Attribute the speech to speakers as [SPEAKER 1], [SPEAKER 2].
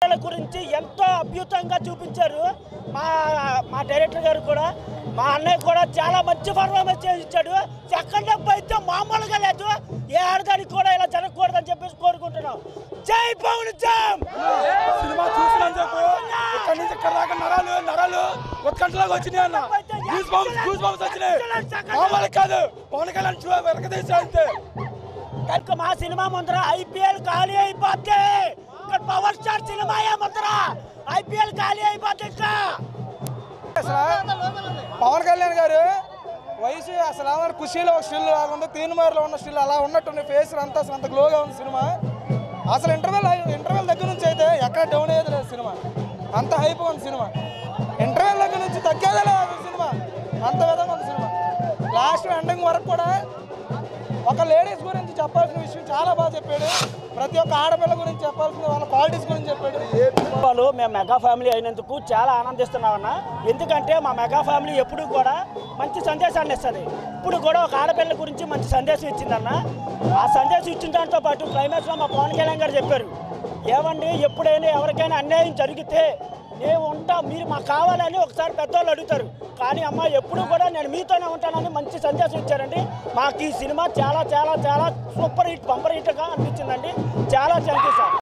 [SPEAKER 1] పిల్లల గురించి ఎంతో అద్భుతంగా చూపించారు మా మా డైరెక్టర్ గారు కూడా మా అన్నయ్య కూడా చాలా మంచి పర్ఫార్మెన్స్ చేసి ఇచ్చాడు సెకండ్ హాఫ్ అయితే మామూలుగా లేదు ఏ ఆడదానికి కూడా ఇలా జరగకూడదని చెప్పేసి కోరుకుంటున్నాం జై పవన్ జామ్
[SPEAKER 2] సినిమా చూసినందుకు ఇక్కడి నుంచి ఇక్కడ దాకా నరాలు నరాలు ఉత్కంఠలాగా వచ్చినాయి అన్న గూస్ బాంబ్స్ గూస్ బాంబ్స్ వచ్చినాయి మామూలు కాదు పవన్ కళ్యాణ్ చూ వెనకదీసి అంతే
[SPEAKER 1] కనుక మా సినిమా ముందర ఐపీఎల్ ఖాళీ అయిపోతే ఇక్కడ పవర్ స్టార్ సినిమా ముందర ఐపీఎల్ ఖాళీ అయిపోతే ఇంకా
[SPEAKER 2] పవన్ కళ్యాణ్ గారు వయసు అసలు ఏమన్నా ఖుషీలో ఒక స్టిల్ లాగా తీన్మార్లో ఉన్న స్టిల్ అలా ఉన్నట్టుంది ఫేస్ అంతా అసలు అంత గ్లోగా ఉంది సినిమా అసలు ఇంటర్వెల్ ఇంటర్వెల్ దగ్గర నుంచి అయితే ఎక్కడ డౌన్ అయ్యేది లేదు సినిమా అంత హైప్ ఉంది సినిమా ఇంటర్వెల్ దగ్గర నుంచి తగ్గేదే లేదు సినిమా అంత విధంగా ఉంది సినిమా లాస్ట్ ఎండింగ్ వరకు కూడా ఒక లేడీస్ గురించి చెప్పాల్సిన విషయం చాలా బాగా చెప్పాడు ప్రతి ఒక్క ఆడపిల్ల గురించి చెప్పాల్సిన వాళ్ళ క్వాలిటీస్ గురించి చెప్పాడు
[SPEAKER 1] వాళ్ళు మేము మెగా ఫ్యామిలీ అయినందుకు చాలా ఆనందిస్తున్నామన్న ఎందుకంటే మా మెగా ఫ్యామిలీ ఎప్పుడు కూడా మంచి సందేశాన్ని ఇస్తుంది ఇప్పుడు కూడా ఒక ఆడపిల్ల గురించి మంచి సందేశం ఇచ్చిందన్న ఆ సందేశం ఇచ్చిన దాంతో పాటు క్లైమాక్స్లో మా పవన్ కళ్యాణ్ గారు చెప్పారు ఏమండి ఎప్పుడైనా ఎవరికైనా అన్యాయం జరిగితే నేను ఉంటా మీరు మాకు కావాలని ఒకసారి పెద్దవాళ్ళు అడుగుతారు కానీ అమ్మ ఎప్పుడు కూడా నేను మీతోనే ఉంటానని మంచి సందేశం ఇచ్చారండి మాకు ఈ సినిమా చాలా చాలా చాలా సూపర్ హిట్ బంపర్ హిట్గా అనిపించిందండి చాలా థ్యాంక్ యూ సార్